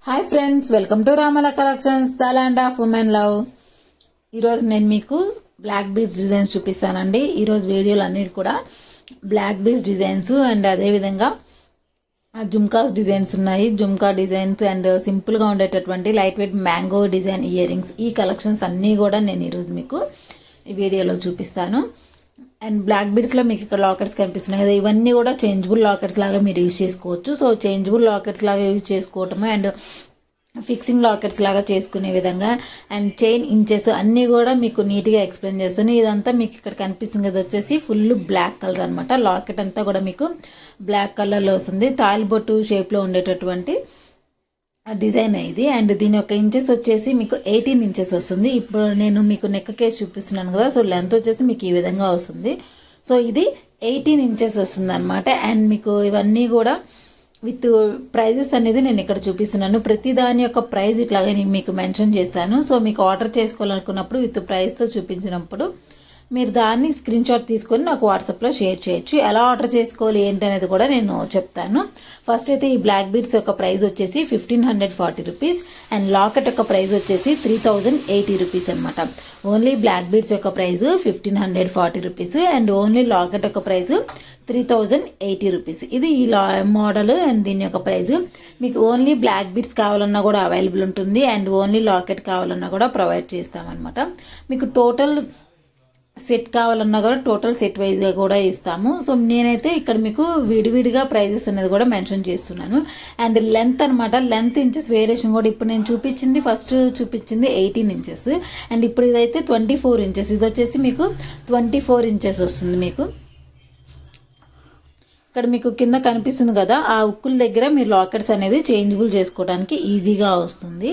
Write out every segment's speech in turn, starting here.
hi friends welcome to Ramala collections the land of women love ఈరోజు నేను మీకు black beach designs చూపిస్తానండి ఈరోజు వీడియోలు అన్నిటి కూడా బ్లాక్ బీచ్ డిజైన్స్ అండ్ అదేవిధంగా జుమ్కాస్ డిజైన్స్ ఉన్నాయి జుమ్కా డిజైన్స్ అండ్ సింపుల్గా ఉండేటటువంటి light weight mango design ear rings ఈ కలెక్షన్స్ అన్నీ కూడా నేను ఈరోజు మీకు ఈ వీడియోలో చూపిస్తాను అండ్ బ్లాక్ బీడ్స్లో మీకు ఇక్కడ లాకెట్స్ కనిపిస్తున్నాయి కదా ఇవన్నీ కూడా చేంజబుల్ లాకెట్స్ లాగా మీరు యూజ్ చేసుకోవచ్చు సో చేంజబుల్ లాకెట్స్ లాగా యూజ్ చేసుకోవటము అండ్ ఫిక్సింగ్ లాకెట్స్ లాగా చేసుకునే విధంగా అండ్ చైన్ ఇంచెస్ అన్నీ కూడా మీకు నీట్గా ఎక్స్ప్లెయిన్ చేస్తాను ఇదంతా మీకు ఇక్కడ కనిపిస్తుంది కదా వచ్చేసి ఫుల్ బ్లాక్ కలర్ అనమాట లాకెట్ అంతా కూడా మీకు బ్లాక్ కలర్లో వస్తుంది తాలిబొట్టు షేప్లో ఉండేటటువంటి డిజైన్ ఇది అండ్ దీని యొక్క ఇంచెస్ వచ్చేసి మీకు ఎయిటీన్ ఇంచెస్ వస్తుంది ఇప్పుడు నేను మీకు నెక్ కేస్ చూపిస్తున్నాను కదా సో లెంత్ వచ్చేసి మీకు ఈ విధంగా వస్తుంది సో ఇది ఎయిటీన్ ఇంచెస్ వస్తుంది అనమాట అండ్ మీకు ఇవన్నీ కూడా విత్ ప్రైజెస్ అనేది నేను ఇక్కడ చూపిస్తున్నాను ప్రతి దాని యొక్క ప్రైస్ ఇట్లాగే నేను మీకు మెన్షన్ చేశాను సో మీకు ఆర్డర్ చేసుకోవాలనుకున్నప్పుడు విత్ ప్రైస్తో చూపించినప్పుడు మీరు దాన్ని స్క్రీన్ షాట్ తీసుకొని నాకు వాట్సాప్లో షేర్ చేయొచ్చు ఎలా ఆర్డర్ చేసుకోవాలి ఏంటి అనేది కూడా నేను చెప్తాను ఫస్ట్ అయితే ఈ బ్లాక్ బీడ్స్ యొక్క ప్రైస్ వచ్చేసి fifteen hundred forty rupees and locket యొక్క ప్రైస్ వచ్చేసి త్రీ థౌజండ్ ఎయిటీ రూపీస్ అనమాట ఓన్లీ బ్లాక్ బీడ్స్ యొక్క price fifteen hundred forty rupees and only locket యొక్క price three thousand eighty rupees ఇది ఈ లా మోడల్ అండ్ దీని యొక్క ప్రైస్ మీకు ఓన్లీ బ్లాక్ బీడ్స్ కావాలన్నా కూడా అవైలబుల్ ఉంటుంది అండ్ ఓన్లీ లాకెట్ కావాలన్నా కూడా ప్రొవైడ్ చేస్తామన్నమాట మీకు టోటల్ సెట్ కావాలన్నా కూడా టోటల్ సెట్ వైజ్గా కూడా ఇస్తాము సో నేనైతే ఇక్కడ మీకు విడివిడిగా ప్రైజెస్ అనేది కూడా మెన్షన్ చేస్తున్నాను అండ్ లెంత్ అనమాట లెంత్ ఇంచెస్ వేరియేషన్ కూడా ఇప్పుడు నేను చూపించింది ఫస్ట్ చూపించింది ఎయిటీన్ ఇంచెస్ అండ్ ఇప్పుడు ఇదైతే ట్వంటీ ఫోర్ ఇంచెస్ ఇది వచ్చేసి మీకు ట్వంటీ ఫోర్ ఇంచెస్ వస్తుంది మీకు ఇక్కడ మీకు కింద కనిపిస్తుంది కదా ఆ ఉక్కుల దగ్గర మీరు లాకెట్స్ అనేది చేంజబుల్ చేసుకోవడానికి ఈజీగా వస్తుంది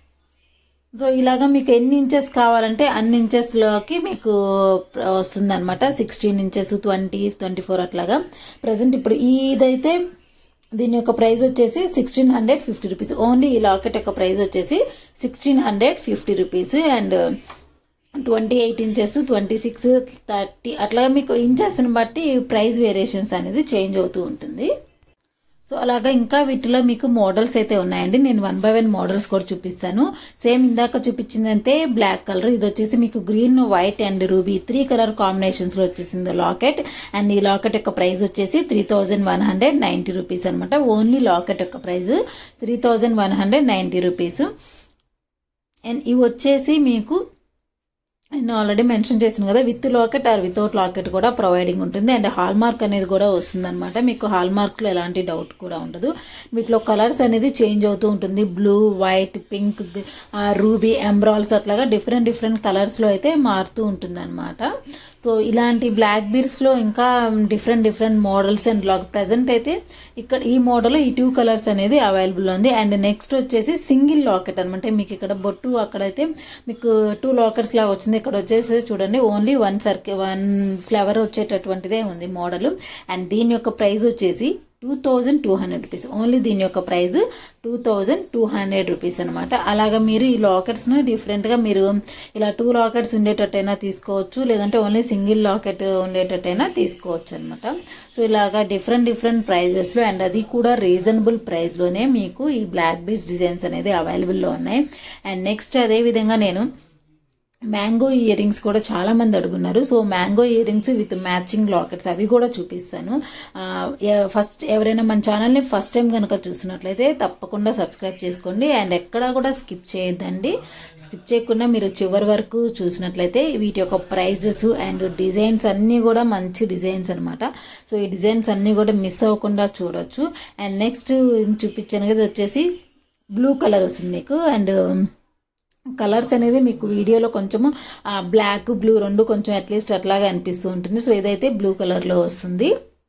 సో ఇలాగా మీకు ఎన్ని ఇంచెస్ కావాలంటే అన్ని ఇంచెస్లోకి మీకు వస్తుంది అనమాట sixteen inches twenty twenty four అట్లాగా ప్రజెంట్ ఇప్పుడు ఇదైతే దీని యొక్క ప్రైస్ వచ్చేసి sixteen hundred fifty rupees only ఈ లాకెట్ యొక్క ప్రైస్ వచ్చేసి sixteen hundred fifty rupees and twenty eight inches twenty six thirty అట్లా మీకు ఇంచెస్ని బట్టి ప్రైస్ వేరియేషన్స్ అనేది చేంజ్ అవుతూ ఉంటుంది సో అలాగా ఇంకా వీటిలో మీకు మోడల్స్ అయితే ఉన్నాయండి నేను వన్ బై వన్ మోడల్స్ కూడా చూపిస్తాను సేమ్ ఇందాక చూపించిందంటే బ్లాక్ కలర్ ఇది వచ్చేసి మీకు green white and ruby three colour కాంబినేషన్స్లో వచ్చేసింది లాకెట్ అండ్ ఈ లాకెట్ యొక్క ప్రైస్ వచ్చేసి three thousand one hundred ninety rupees అనమాట ఓన్లీ లాకెట్ యొక్క price three thousand one hundred ninety rupees and ఇవి వచ్చేసి మీకు నేను ఆల్రెడీ మెన్షన్ చేసాను కదా with locket or without locket కూడా ప్రొవైడింగ్ ఉంటుంది అండ్ హాల్ మార్క్ అనేది కూడా వస్తుంది అనమాట మీకు హాల్ మార్క్లో ఎలాంటి డౌట్ కూడా ఉండదు వీటిలో కలర్స్ అనేది చేంజ్ అవుతూ ఉంటుంది blue white pink ruby emeralds అట్లాగా డిఫరెంట్ డిఫరెంట్ కలర్స్లో అయితే మారుతూ ఉంటుంది అనమాట సో ఇలాంటి బ్లాక్ బీర్స్లో ఇంకా different different models and lock present అయితే ఇక్కడ ఈ మోడల్ ఈ టూ కలర్స్ అనేది అవైలబుల్ ఉంది అండ్ నెక్స్ట్ వచ్చేసి సింగిల్ లాకెట్ అనమాట మీకు ఇక్కడ బొట్టు అక్కడైతే మీకు టూ లాకెట్స్ లాగా వచ్చింది ఇక్కడ వచ్చేసి చూడండి only one circle one flower వచ్చేటటువంటిదే ఉంది మోడల్ అండ్ దీని యొక్క ప్రైస్ వచ్చేసి two thousand two hundred rupees only దీని యొక్క price two thousand two hundred rupees అనమాట అలాగా మీరు ఈ లాకెట్స్ను డిఫరెంట్గా మీరు ఇలా టూ లాకెట్స్ ఉండేటట్టయినా తీసుకోవచ్చు లేదంటే ఓన్లీ సింగిల్ లాకెట్ ఉండేటట్టయినా తీసుకోవచ్చు అనమాట సో ఇలాగా డిఫరెంట్ డిఫరెంట్ ప్రైజెస్లో అండ్ అది కూడా రీజనబుల్ ప్రైస్లోనే మీకు ఈ బ్లాక్ బీస్ డిజైన్స్ అనేది అవైలబుల్లో ఉన్నాయి అండ్ నెక్స్ట్ అదేవిధంగా నేను మ్యాంగో ఇయర్ రింగ్స్ కూడా చాలా మంది అడుగున్నారు so mango ear rings with matching lockets అవి కూడా చూపిస్తాను ఫస్ట్ ఎవరైనా మన ఛానల్ని ఫస్ట్ టైం కనుక చూసినట్లయితే తప్పకుండా సబ్స్క్రైబ్ చేసుకోండి అండ్ ఎక్కడా కూడా స్కిప్ చేయొద్దండి స్కిప్ చేయకుండా మీరు చివరి వరకు చూసినట్లయితే వీటి యొక్క ప్రైజెస్ అండ్ డిజైన్స్ అన్నీ కూడా మంచి డిజైన్స్ అనమాట సో ఈ డిజైన్స్ అన్నీ కూడా మిస్ అవ్వకుండా చూడొచ్చు అండ్ నెక్స్ట్ చూపించాను కదా వచ్చేసి బ్లూ కలర్ వస్తుంది మీకు అండ్ కలర్స్ అనేది మీకు వీడియోలో కొంచెము బ్లాక్ బ్లూ రెండు కొంచెం అట్లీస్ట్ అట్లాగే అనిపిస్తూ ఉంటుంది సో ఇదైతే బ్లూ కలర్లో వస్తుంది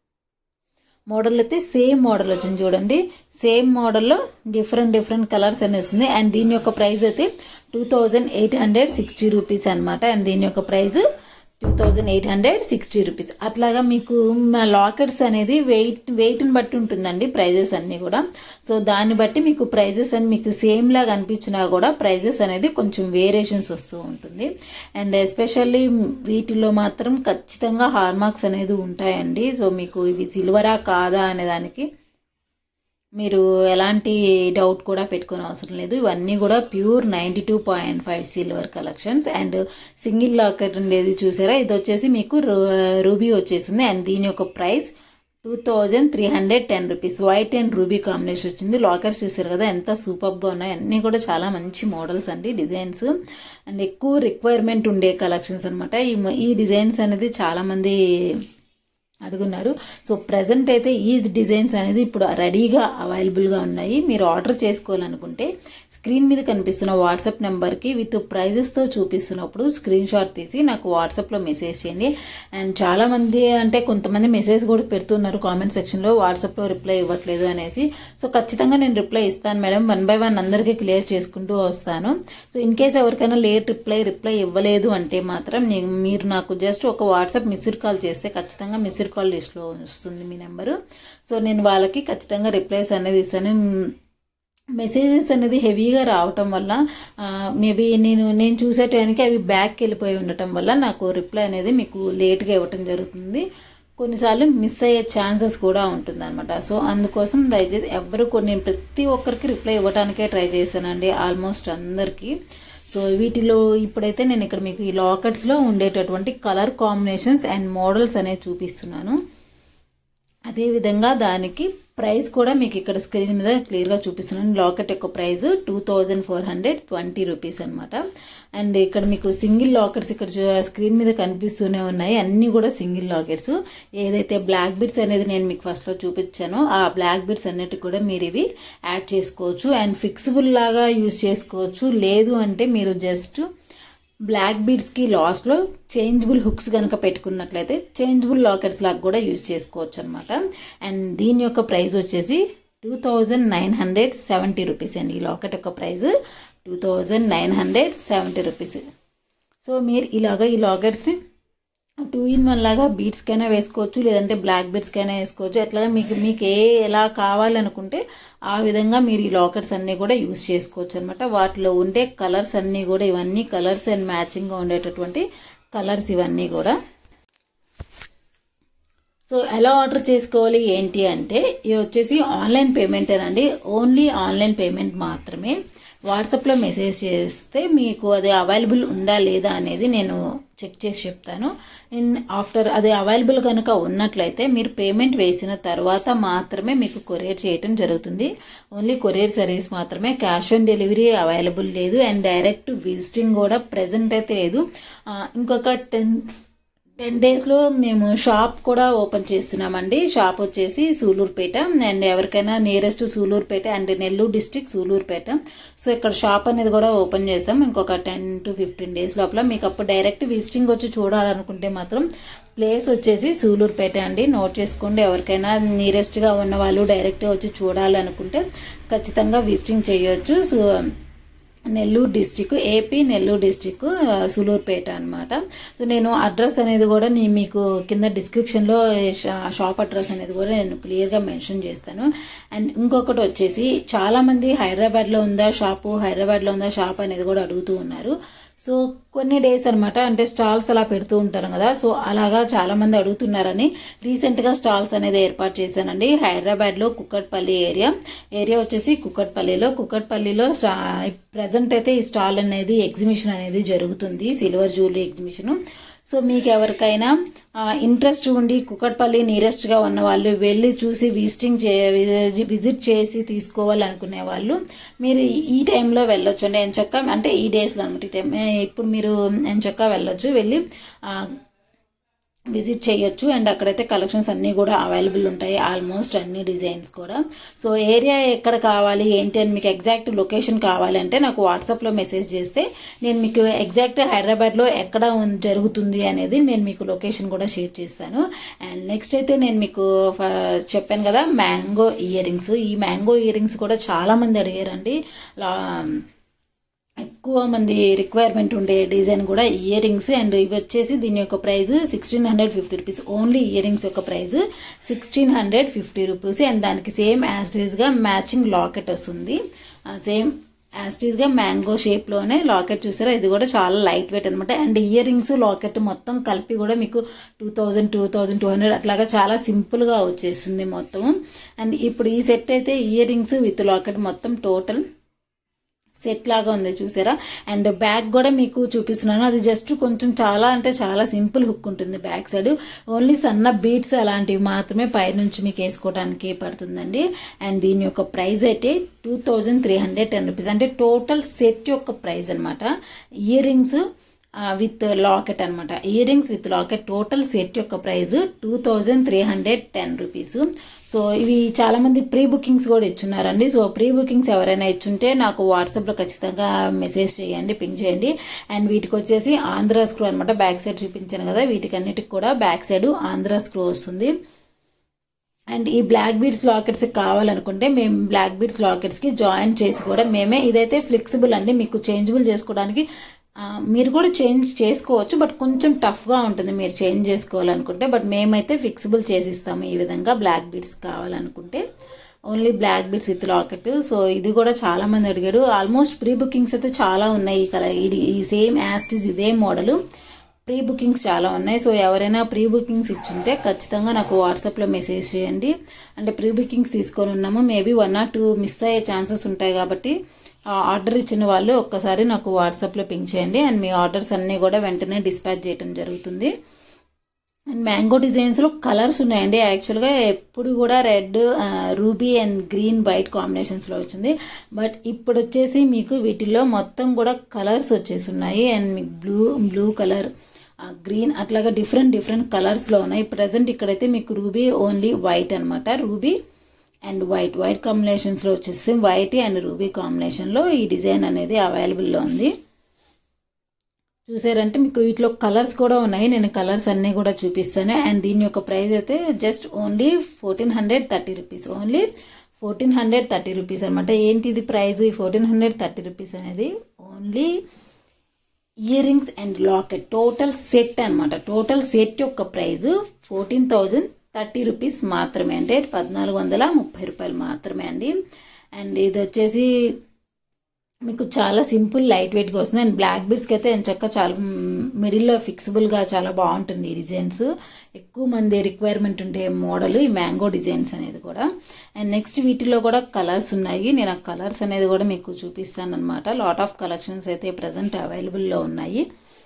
మోడల్ అయితే సేమ్ మోడల్ వచ్చింది చూడండి సేమ్ మోడల్లో డిఫరెంట్ డిఫరెంట్ కలర్స్ అని వస్తుంది అండ్ దీని యొక్క ప్రైస్ అయితే two thousand eight hundred sixty rupees అనమాట అండ్ దీని యొక్క price two thousand eight hundred sixty rupees అట్లాగా మీకు మా లాకెట్స్ అనేది వెయిట్ వెయిట్ని బట్టి ఉంటుందండి ప్రైజెస్ అన్నీ కూడా సో దాన్ని బట్టి మీకు ప్రైజెస్ అని మీకు సేమ్ లాగా అనిపించినా కూడా ప్రైజెస్ అనేది కొంచెం వేరియేషన్స్ వస్తూ ఉంటుంది అండ్ ఎస్పెషల్లీ వీటిలో మాత్రం ఖచ్చితంగా హార్మార్క్స్ అనేది ఉంటాయండి సో మీకు ఇవి సిల్వరా కాదా అనే దానికి మీరు ఎలాంటి డౌట్ కూడా పెట్టుకోని అవసరం లేదు ఇవన్నీ కూడా pure ninety two point five silver collections and single locket ఉండేది చూసారా ఇది వచ్చేసి మీకు రూబీ వచ్చేసింది అండ్ దీని యొక్క price two thousand three hundred ten rupees white and ruby combination వచ్చింది లాకర్స్ చూసారు కదా ఎంత సూపర్గా ఉన్నాయి అన్నీ కూడా చాలా మంచి మోడల్స్ అండి డిజైన్స్ అండ్ ఎక్కువ రిక్వైర్మెంట్ ఉండే కలెక్షన్స్ అనమాట ఈ ఈ డిజైన్స్ అనేది చాలామంది అడుగున్నారు సో ప్రజెంట్ అయితే ఈ డిజైన్స్ అనేది ఇప్పుడు రెడీగా అవైలబుల్గా ఉన్నాయి మీరు ఆర్డర్ చేసుకోవాలనుకుంటే స్క్రీన్ మీద కనిపిస్తున్న వాట్సాప్ నెంబర్కి విత్ ప్రైజెస్తో చూపిస్తున్నప్పుడు స్క్రీన్ షాట్ తీసి నాకు వాట్సాప్లో మెసేజ్ చేయండి అండ్ చాలామంది అంటే కొంతమంది మెసేజ్ కూడా పెడుతున్నారు కామెంట్ సెక్షన్లో వాట్సాప్లో రిప్లై ఇవ్వట్లేదు అనేసి సో ఖచ్చితంగా నేను రిప్లై ఇస్తాను మేడం వన్ బై వన్ అందరికీ క్లియర్ చేసుకుంటూ వస్తాను సో ఇన్ కేస్ ఎవరికైనా లేట్ రిప్లై రిప్లై ఇవ్వలేదు అంటే మాత్రం నే- మీరు నాకు జస్ట్ ఒక వాట్సాప్ మిస్డ్ కాల్ చేస్తే ఖచ్చితంగా మిస్డ్ కాల్ లిస్ట్లో వస్తుంది మీ నెంబరు సో నేను వాళ్ళకి ఖచ్చితంగా రిప్లైస్ అనేది ఇస్తాను మ్, మెసేజెస్ అనేది హెవీగా రావటం వల్ల మేబీ నేను నేను చూసే టైంకి అవి బ్యాక్ వెళ్ళిపోయి ఉండటం వల్ల నాకు రిప్లై అనేది మీకు లేట్గా ఇవ్వటం జరుగుతుంది కొన్నిసార్లు మిస్ అయ్యే ఛాన్సెస్ కూడా ఉంటుందన్నమాట సో అందుకోసం దయచేసి ఎవరు కొన్ని నేను ప్రతి ఒక్కరికి రిప్లై ఇవ్వడానికే ట్రై చేశానండి ఆల్మోస్ట్ అందరికీ సో వీటిలో ఇప్పుడైతే నేను ఇక్కడ మీకు ఈ లాకెట్స్లో ఉండేటటువంటి కలర్ కాంబినేషన్స్ అండ్ మోడల్స్ అనేవి చూపిస్తున్నాను అదేవిధంగా దానికి ప్రైస్ కూడా మీకు ఇక్కడ స్క్రీన్ మీద క్లియర్గా చూపిస్తున్నాను లాకెట్ యొక్క price two thousand four hundred twenty rupees అనమాట అండ్ ఇక్కడ మీకు సింగిల్ లాకెట్స్ ఇక్కడ చూ- స్క్రీన్ మీద కనిపిస్తూనే ఉన్నాయి అన్నీ కూడా సింగిల్ లాకెట్స్ ఏదైతే బ్లాక్ బిట్స్ అనేది నేను మీకు ఫస్ట్లో చూపించానో ఆ బ్లాక్ బిట్స్ అన్నిటి కూడా మీరు ఇవి యాడ్ చేసుకోవచ్చు అండ్ ఫిక్సిబుల్ లాగా యూజ్ చేసుకోవచ్చు లేదు అంటే మీరు జస్ట్ బ్లాక్ బీడ్స్కి లాస్ట్లో చేంజబుల్ హుక్స్ కనుక పెట్టుకున్నట్లయితే చేంజబుల్ లాకెట్స్ లాగా కూడా యూజ్ చేసుకోవచ్చు అనమాట అండ్ దీని యొక్క ప్రైస్ వచ్చేసి two thousand nine hundred seventy rupees అండి ఈ లాకెట్ యొక్క price two thousand nine hundred seventy rupees so మీరు ఇలాగ ఈ లాకెట్స్ని టూ ఇన్ వన్ లాగా బీట్స్కైనా వేసుకోవచ్చు లేదంటే బ్లాక్ బీట్స్కైనా వేసుకోవచ్చు అట్లా మీకు మీకు ఏ ఎలా కావాలనుకుంటే ఆ విధంగా మీరు ఈ లాకెట్స్ అన్నీ కూడా యూస్ చేసుకోవచ్చు అనమాట వాటిలో ఉండే కలర్స్ అన్నీ కూడా ఇవన్నీ కలర్స్ అండ్ మ్యాచింగ్గా ఉండేటటువంటి కలర్స్ ఇవన్నీ కూడా సో ఎలా ఆర్డర్ చేసుకోవాలి ఏంటి అంటే ఇది వచ్చేసి ఆన్లైన్ పేమెంటేనండి ఓన్లీ ఆన్లైన్ పేమెంట్ మాత్రమే వాట్సాప్లో మెసేజ్ చేస్తే మీకు అది అవైలబుల్ ఉందా లేదా అనేది నేను చెక్ చేసి చెప్తాను ఇన్ ఆఫ్టర్ అది అవైలబుల్ కనుక ఉన్నట్లయితే మీరు పేమెంట్ వేసిన తర్వాత మాత్రమే మీకు కొరియర్ చేయటం జరుగుతుంది ఓన్లీ కొరియర్ సర్వీస్ మాత్రమే క్యాష్ ఆన్ డెలివరీ అవైలబుల్ లేదు అండ్ డైరెక్ట్ విజిటింగ్ కూడా ప్రజెంట్ అయితే లేదు ఆ, ఇంకొక టెన్ టెన్ డేస్లో మేము షాప్ కూడా ఓపెన్ చేస్తున్నామండి షాప్ వచ్చేసి సూలూరుపేట అండ్ ఎవరికైనా nearest Sullurupeta and Nellore district Sullurupeta so ఇక్కడ షాప్ అనేది కూడా ఓపెన్ చేస్తాం ఇంకొక టెన్ టు ఫిఫ్టీన్ డేస్ లోపల మీకు అప్పుడు డైరెక్ట్ విజిటింగ్ వచ్చి చూడాలనుకుంటే మాత్రం ప్లేస్ వచ్చేసి సూలూరుపేట అండి నోట్ చేసుకోండి ఎవరికైనా నియరెస్ట్గా ఉన్న వాళ్ళు డైరెక్ట్గా వచ్చి చూడాలనుకుంటే ఖచ్చితంగా విజిటింగ్ చేయొచ్చు so Nellore district AP Nellore district ఆ, సులూరుపేట అనమాట సో నేను అడ్రస్ అనేది కూడా నేను మీకు కింద డిస్క్రిప్షన్లో షా- షాప్ అడ్రస్ అనేది కూడా నేను క్లియర్గా మెన్షన్ చేస్తాను అండ్ ఇంకొకటి వచ్చేసి చాలామంది హైదరాబాద్లో ఉందా షాపు హైదరాబాద్లో ఉందా షాప్ అనేది కూడా అడుగుతూ ఉన్నారు సో కొన్ని డేస్ అనమాట అంటే స్టాల్స్ అలా పెడుతూ ఉంటారు కదా సో అలాగా చాలామంది అడుగుతున్నారని రీసెంట్గా స్టాల్స్ అనేది ఏర్పాటు చేశానండి హైదరాబాద్లో కుక్కట్పల్లి ఏరియా ఏరియా వచ్చేసి కుక్కట్పల్లిలో కుక్కట్పల్లిలో ప్రజెంట్ అయితే ఈ స్టాల్ అనేది ఎగ్జిబిషన్ అనేది జరుగుతుంది సిల్వర్ జ్యువెలరీ ఎగ్జిబిషన్ సో మీకు ఎవరికైనా ఇంట్రెస్ట్ ఉండి కుక్కట్పల్లి నియరెస్ట్గా ఉన్న వాళ్ళు వెళ్ళి చూసి విజిటింగ్ చే విజిట్ చేసి తీసుకోవాలనుకునే వాళ్ళు మీరు ఈ టైంలో వెళ్ళొచ్చు అండి ఎంచక్క అంటే ఈ డేస్లో అనమాట ఈ టైం ఇప్పుడు మీరు ఎంచక్క వెళ్ళొచ్చు వెళ్ళి ఆ, విజిట్ చేయొచ్చు అండ్ అక్కడైతే కలెక్షన్స్ అన్నీ కూడా అవైలబుల్ ఉంటాయి ఆల్మోస్ట్ అన్ని డిజైన్స్ కూడా సో ఏరియా ఎక్కడ కావాలి ఏంటి అని మీకు ఎగ్జాక్ట్ లొకేషన్ కావాలంటే నాకు వాట్సాప్లో మెసేజ్ చేస్తే నేను మీకు ఎగ్జాక్ట్ హైదరాబాద్లో ఎక్కడ ఉన్- జరుగుతుంది అనేది నేను మీకు లొకేషన్ కూడా షేర్ చేస్తాను అండ్ నెక్స్ట్ అయితే నేను మీకు ఫ- చెప్పాను కదా మ్యాంగో ఇయర్ రింగ్స్ ఈ మ్యాంగో ఇయర్ రింగ్స్ కూడా చాలామంది అడిగారండి లా ఎక్కువ మంది రిక్వైర్మెంట్ ఉండే డిజైన్ కూడా ఇయర్ రింగ్స్ అండ్ ఇవి వచ్చేసి దీని యొక్క price sixteen hundred fifty rupees only ear rings యొక్క price sixteen hundred fifty rupees and దానికి సేమ్ యాజ్ గా మ్యాచింగ్ లాకెట్ వస్తుంది సేమ్ యాస్టీస్గా మ్యాంగో షేప్లోనే లాకెట్ చూసారా ఇది కూడా చాలా లైట్ వెయిట్ అనమాట అండ్ ఇయర్ రింగ్స్ లాకెట్ మొత్తం కలిపి కూడా మీకు two thousand two thousand two hundred అట్లాగా చాలా సింపుల్గా వచ్చేసింది మొత్తం అండ్ ఇప్పుడు ఈ సెట్ అయితే ఇయర్ రింగ్స్ విత్ లాకెట్ మొత్తం టోటల్ సెట్ లాగా ఉంది చూసారా అండ్ బ్యాక్ కూడా మీకు చూపిస్తున్నాను అది జస్ట్ కొంచెం చాలా అంటే చాలా సింపుల్ హుక్ ఉంటుంది బ్యాక్ సైడ్ ఓన్లీ సన్న బీట్స్ అలాంటివి మాత్రమే పైనుంచి మీకు వేసుకోవడానికి పడుతుందండి అండ్ దీని యొక్క ప్రైస్ అయితే two thousand three hundred ten rupees అంటే టోటల్ సెట్ యొక్క ప్రైస్ అనమాట ఇయర్ రింగ్స్ విత్ లాకెట్ అనమాట ear rings with locket total set యొక్క price two thousand three hundred ten rupees so ఇవి చాలామంది ప్రీ బుకింగ్స్ కూడా ఇచ్చున్నారండి సో ప్రీ బుకింగ్స్ ఎవరైనా ఇచ్చుంటే నాకు వాట్సాప్లో ఖచ్చితంగా మెసేజ్ చేయండి పింక్ చేయండి అండ్ వీటికి వచ్చేసి ఆంధ్ర స్క్రూ అనమాట బ్యాక్ సైడ్ చూపించాను కదా వీటికి అన్నిటికి కూడా బ్యాక్ సైడ్ ఆంధ్ర స్క్రూ వస్తుంది అండ్ ఈ బ్లాక్ బీడ్స్ లాకెట్స్ కావాలనుకుంటే మేము బ్లాక్ బీడ్స్ లాకెట్స్కి జాయిన్ చేసి కూడా మేమే ఇదైతే ఫ్లెక్సిబుల్ అండి మీకు చేంజబుల్ చేసుకోవడానికి మీరు కూడా చేంజ్ చేసుకోవచ్చు బట్ కొంచెం టఫ్గా ఉంటుంది మీరు చేంజ్ చేసుకోవాలనుకుంటే బట్ మేమైతే ఫిక్సిబుల్ చేసిస్తాము ఈ విధంగా బ్లాక్ బీడ్స్ కావాలనుకుంటే only black beads with locket so ఇది కూడా చాలా మంది అడిగారు ఆల్మోస్ట్ ప్రీ బుకింగ్స్ అయితే చాలా ఉన్నాయి ఈ కలర్ ఇది ఈ సేమ్ యాస్టిస్ ఇదే మోడల్ ప్రీ బుకింగ్స్ చాలా ఉన్నాయి సో ఎవరైనా ప్రీ బుకింగ్స్ ఇచ్చుంటే ఖచ్చితంగా నాకు వాట్సాప్లో మెసేజ్ చేయండి అంటే ప్రీ బుకింగ్స్ తీసుకొని ఉన్నాము maybe one or two miss అయ్యే ఛాన్సెస్ ఉంటాయి కాబట్టి ఆర్డర్ ఇచ్చిన వాళ్ళు ఒక్కసారి నాకు వాట్సాప్లో పింక్ చేయండి అండ్ మీ ఆర్డర్స్ అన్నీ కూడా వెంటనే డిస్పాచ్ చేయడం జరుగుతుంది అండ్ మ్యాంగో డిజైన్స్లో కలర్స్ ఉన్నాయండి యాక్చువల్గా ఎప్పుడు కూడా red ruby and green white కాంబినేషన్స్లో వచ్చింది బట్ ఇప్పుడు వచ్చేసి మీకు వీటిల్లో మొత్తం కూడా కలర్స్ వచ్చేసి ఉన్నాయి అండ్ మీకు బ్లూ బ్లూ కలర్ గ్రీన్ అట్లాగా డిఫరెంట్ డిఫరెంట్ కలర్స్లో ఉన్నాయి ప్రజెంట్ ఇక్కడైతే మీకు రూబీ ఓన్లీ వైట్ అనమాట రూబీ అండ్ వైట్ వైట్ కాంబినేషన్స్లో వచ్చేసి వైట్ అండ్ రూబీ కాంబినేషన్లో ఈ డిజైన్ అనేది అవైలబుల్లో ఉంది చూసారంటే మీకు వీటిలో కలర్స్ కూడా ఉన్నాయి నేను కలర్స్ అన్నీ కూడా చూపిస్తాను అండ్ దీని యొక్క ప్రైస్ అయితే just only fourteen hundred thirty rupees only fourteen hundred thirty rupees అనమాట ఏంటి ఇది ప్రైస్ ఈ ఫోర్టీన్ హండ్రెడ్ థర్టీ రూపీస్ అనేది only ear rings and locket total set అనమాట టోటల్ సెట్ యొక్క price fourteen thousand thirty rupees మాత్రమే అంటే పద్నాలుగు వందల ముప్పై రూపాయలు మాత్రమే అండి అండ్ ఇది వచ్చేసి మీకు చాలా సింపుల్ లైట్ వెయిట్గా వస్తుంది అండ్ బ్లాక్ బీడ్స్కి అయితే చక్క చాలా మిడిల్లో ఫిక్సిబుల్గా చాలా బాగుంటుంది ఈ డిజైన్స్ ఎక్కువ మంది రిక్వైర్మెంట్ ఉండే మోడల్ ఈ మ్యాంగో డిజైన్స్ అనేది కూడా అండ్ నెక్స్ట్ వీటిలో కూడా కలర్స్ ఉన్నాయి నేను ఆ కలర్స్ అనేది కూడా మీకు చూపిస్తాను అనమాట లాట్ ఆఫ్ కలెక్షన్స్ అయితే ప్రజెంట్ అవైలబుల్లో ఉన్నాయి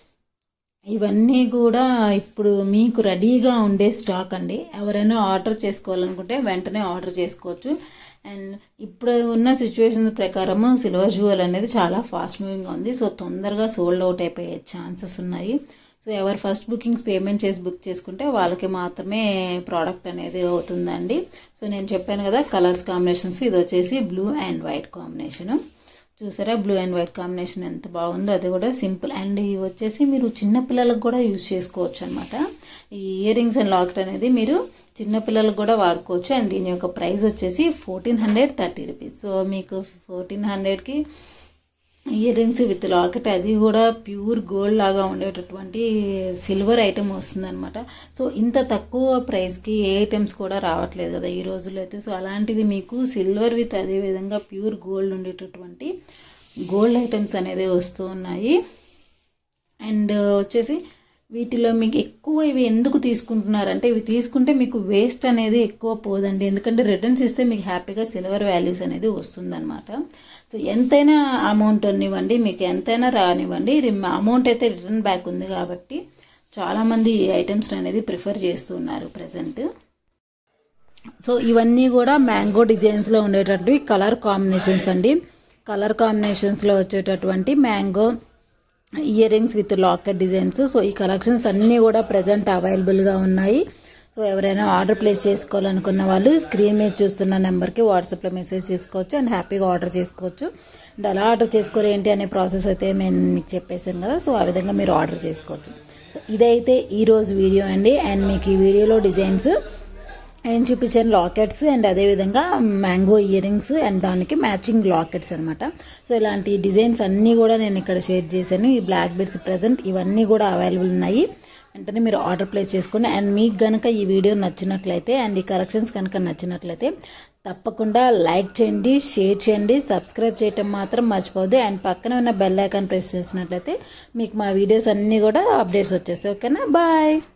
ఇవన్నీ కూడా ఇప్పుడు మీకు రెడీగా ఉండే స్టాక్ అండి ఎవరైనా ఆర్డర్ చేసుకోవాలనుకుంటే వెంటనే ఆర్డర్ చేసుకోవచ్చు అండ్ ఇప్పుడు ఉన్న సిచ్యువేషన్ ప్రకారము సిల్వర్ జ్యువెల్ అనేది చాలా ఫాస్ట్ మూవింగ్ ఉంది సో తొందరగా సోల్డ్ అవుట్ అయిపోయే ఛాన్సెస్ ఉన్నాయి సో ఎవరు ఫస్ట్ బుకింగ్స్ పేమెంట్ చేసి బుక్ చేసుకుంటే వాళ్ళకి మాత్రమే ప్రోడక్ట్ అనేది అవుతుందండి సో నేను చెప్పాను కదా కలర్స్ కాంబినేషన్స్ ఇది వచ్చేసి బ్లూ అండ్ వైట్ కాంబినేషను చూసారా బ్లూ అండ్ వైట్ కాంబినేషన్ ఎంత బాగుందో అది కూడా సింపుల్ అండ్ ఇవి వచ్చేసి మీరు చిన్న పిల్లలకు కూడా యూజ్ చేసుకోవచ్చు అనమాట ఈ ఇయర్ రింగ్స్ అండ్ లాకెట్ అనేది మీరు చిన్నపిల్లలకు కూడా వాడుకోవచ్చు అండ్ దీని యొక్క ప్రైస్ వచ్చేసి fourteen hundred thirty rupees so మీకు ఫోర్టీన్ హండ్రెడ్కి ఇయర్ రింగ్స్ విత్ లాకెట్ అది కూడా ప్యూర్ గోల్డ్ లాగా ఉండేటటువంటి సిల్వర్ ఐటమ్ వస్తుందన్నమాట సో ఇంత తక్కువ ప్రైస్కి ఏ ఐటమ్స్ కూడా రావట్లేదు కదా ఈ రోజుల్లో అయితే సో అలాంటిది మీకు సిల్వర్ విత్ అదే విధంగా ప్యూర్ గోల్డ్ ఉండేటటువంటి గోల్డ్ ఐటమ్స్ అనేది వస్తూ ఉన్నాయి అండ్ వచ్చేసి వీటిలో మీకు ఎక్కువ ఇవి ఎందుకు తీసుకుంటున్నారంటే ఇవి తీసుకుంటే మీకు వేస్ట్ అనేది ఎక్కువ పోదండి ఎందుకంటే రిటర్న్స్ ఇస్తే మీకు హ్యాపీగా సిల్వర్ వాల్యూస్ అనేది వస్తుందన్నమాట సో ఎంతైనా అమౌంట్ ఇవ్వండి మీకు ఎంతైనా రానివ్వండి అమౌంట్ అయితే రిటర్న్ బ్యాక్ ఉంది కాబట్టి చాలామంది ఈ ఐటమ్స్ అనేది ప్రిఫర్ చేస్తున్నారు ప్రజెంట్ సో ఇవన్నీ కూడా మ్యాంగో డిజైన్స్లో ఉండేటటువంటి కలర్ కాంబినేషన్స్ అండి కలర్ కాంబినేషన్స్లో వచ్చేటటువంటి mango ear rings with locket designs so ఈ కలెక్షన్స్ అన్నీ కూడా ప్రజెంట్ అవైలబుల్గా ఉన్నాయి సో ఎవరైనా ఆర్డర్ ప్లేస్ చేసుకోవాలనుకున్న వాళ్ళు స్క్రీన్ మీద చూస్తున్న నెంబర్కి వాట్సాప్లో మెసేజ్ చేసుకోవచ్చు అండ్ హ్యాపీగా ఆర్డర్ చేసుకోవచ్చు అండ్ అలా ఆర్డర్ చేసుకోరు ఏంటి అనే ప్రాసెస్ అయితే నేను మీకు చెప్పేసాను కదా సో ఆ విధంగా మీరు ఆర్డర్ చేసుకోవచ్చు సో ఇదైతే ఈరోజు వీడియో అండి అండ్ మీకు ఈ వీడియోలో డిజైన్స్ నేను చూపించాను లాకెట్స్ అండ్ అదేవిధంగా మ్యాంగో ఇయర్ రింగ్స్ అండ్ దానికి మ్యాచింగ్ లాకెట్స్ అనమాట సో ఇలాంటి డిజైన్స్ అన్నీ కూడా నేను ఇక్కడ షేర్ చేశాను ఈ బ్లాక్ బెడ్స్ ప్రజెంట్ ఇవన్నీ కూడా అవైలబుల్ ఉన్నాయి వెంటనే మీరు ఆర్డర్ ప్లేస్ చేసుకోండి అండ్ మీకు కనుక ఈ వీడియో నచ్చినట్లయితే అండ్ ఈ కలెక్షన్స్ కనుక నచ్చినట్లయితే తప్పకుండా లైక్ చేయండి షేర్ చేయండి సబ్స్క్రైబ్ చేయటం మాత్రం మర్చిపోవద్దు అండ్ పక్కన ఉన్న బెల్ ఐకాన్ ప్రెస్ చేసినట్లయితే మీకు మా వీడియోస్ అన్నీ కూడా అప్డేట్స్ వచ్చేస్తాయి ఓకేనా బాయ్